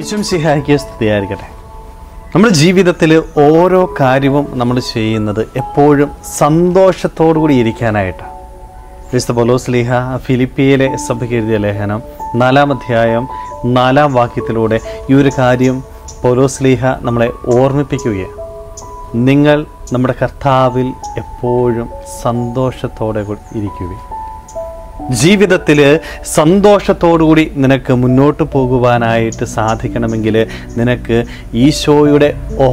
ഈശും സിഹായിക്ക് സ്തുതിയായിരിക്കട്ടെ നമ്മുടെ ജീവിതത്തിൽ ഓരോ കാര്യവും നമ്മൾ ചെയ്യുന്നത് എപ്പോഴും സന്തോഷത്തോടു കൂടി ഇരിക്കാനായിട്ടാണ് വിശുദ്ധ പൊലോസ്ലിഹ ഫിലിപ്പിയിലെ സഭയ്ക്ക് എഴുതിയ ലേഖനം നാലാം അധ്യായം നാലാം വാക്യത്തിലൂടെ ഈ ഒരു കാര്യം പൊലോസ്ലിഹ നമ്മളെ ഓർമ്മിപ്പിക്കുകയാണ് നിങ്ങൾ നമ്മുടെ കർത്താവിൽ എപ്പോഴും സന്തോഷത്തോടെ കൂടി ഇരിക്കുകയും ജീവിതത്തിൽ സന്തോഷത്തോടുകൂടി നിനക്ക് മുന്നോട്ട് പോകുവാനായിട്ട് സാധിക്കണമെങ്കിൽ നിനക്ക് ഈശോയുടെ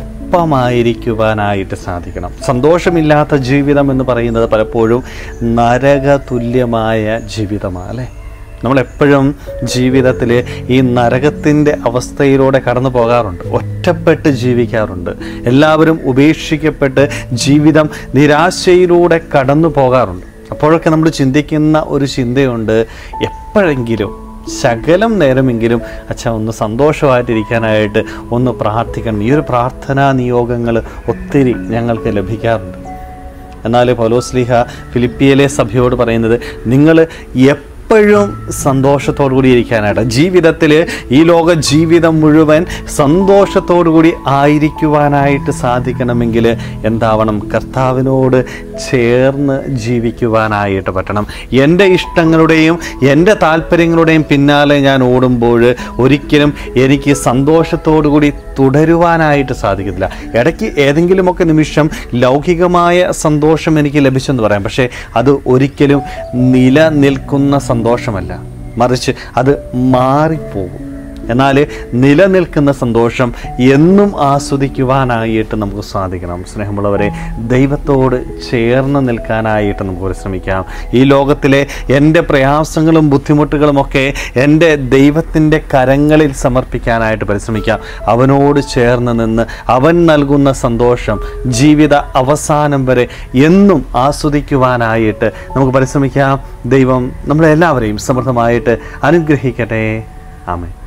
ഒപ്പമായിരിക്കുവാനായിട്ട് സാധിക്കണം സന്തോഷമില്ലാത്ത ജീവിതം എന്ന് പറയുന്നത് പലപ്പോഴും നരക തുല്യമായ ജീവിതമാണ് അല്ലേ നമ്മളെപ്പോഴും ജീവിതത്തിൽ ഈ നരകത്തിൻ്റെ അവസ്ഥയിലൂടെ കടന്നു പോകാറുണ്ട് ഒറ്റപ്പെട്ട് ജീവിക്കാറുണ്ട് എല്ലാവരും ഉപേക്ഷിക്കപ്പെട്ട് ജീവിതം നിരാശയിലൂടെ കടന്നു പോകാറുണ്ട് അപ്പോഴൊക്കെ നമ്മൾ ചിന്തിക്കുന്ന ഒരു ചിന്തയുണ്ട് എപ്പോഴെങ്കിലും ശകലം നേരമെങ്കിലും അച്ഛാ ഒന്ന് സന്തോഷമായിട്ടിരിക്കാനായിട്ട് ഒന്ന് പ്രാർത്ഥിക്കണം ഈ ഒരു പ്രാർത്ഥനാ നിയോഗങ്ങൾ ഒത്തിരി ഞങ്ങൾക്ക് ലഭിക്കാറുണ്ട് എന്നാൽ പൗലോസ്ലിഹ ഫിലിപ്പിയയിലെ സഭയോട് പറയുന്നത് നിങ്ങൾ എപ്പോഴും സന്തോഷത്തോടു കൂടി ഇരിക്കാനായിട്ട് ജീവിതത്തിൽ ഈ ലോക ജീവിതം മുഴുവൻ സന്തോഷത്തോടു കൂടി ആയിരിക്കുവാനായിട്ട് സാധിക്കണമെങ്കിൽ എന്താവണം കർത്താവിനോട് ചേർന്ന് ജീവിക്കുവാനായിട്ട് പറ്റണം എൻ്റെ ഇഷ്ടങ്ങളുടെയും എൻ്റെ താല്പര്യങ്ങളുടെയും പിന്നാലെ ഞാൻ ഓടുമ്പോൾ ഒരിക്കലും എനിക്ക് സന്തോഷത്തോടു കൂടി തുടരുവാനായിട്ട് സാധിക്കത്തില്ല ഇടയ്ക്ക് ഏതെങ്കിലുമൊക്കെ നിമിഷം ലൗകികമായ സന്തോഷം എനിക്ക് ലഭിച്ചെന്ന് പറയാം പക്ഷേ അത് ഒരിക്കലും നിലനിൽക്കുന്ന സന്തോഷമല്ല മറിച്ച് അത് മാറിപ്പോകും എന്നാൽ നിലനിൽക്കുന്ന സന്തോഷം എന്നും ആസ്വദിക്കുവാനായിട്ട് നമുക്ക് സാധിക്കണം സ്നേഹമുള്ളവരെ ദൈവത്തോട് ചേർന്ന് നിൽക്കാനായിട്ട് നമുക്ക് പരിശ്രമിക്കാം ഈ ലോകത്തിലെ എൻ്റെ പ്രയാസങ്ങളും ബുദ്ധിമുട്ടുകളും ഒക്കെ എൻ്റെ ദൈവത്തിൻ്റെ കരങ്ങളിൽ സമർപ്പിക്കാനായിട്ട് പരിശ്രമിക്കാം അവനോട് ചേർന്ന് നിന്ന് അവൻ നൽകുന്ന സന്തോഷം ജീവിത അവസാനം വരെ എന്നും ആസ്വദിക്കുവാനായിട്ട് നമുക്ക് പരിശ്രമിക്കാം ദൈവം നമ്മളെല്ലാവരെയും സമൃദ്ധമായിട്ട് അനുഗ്രഹിക്കട്ടെ ആമേ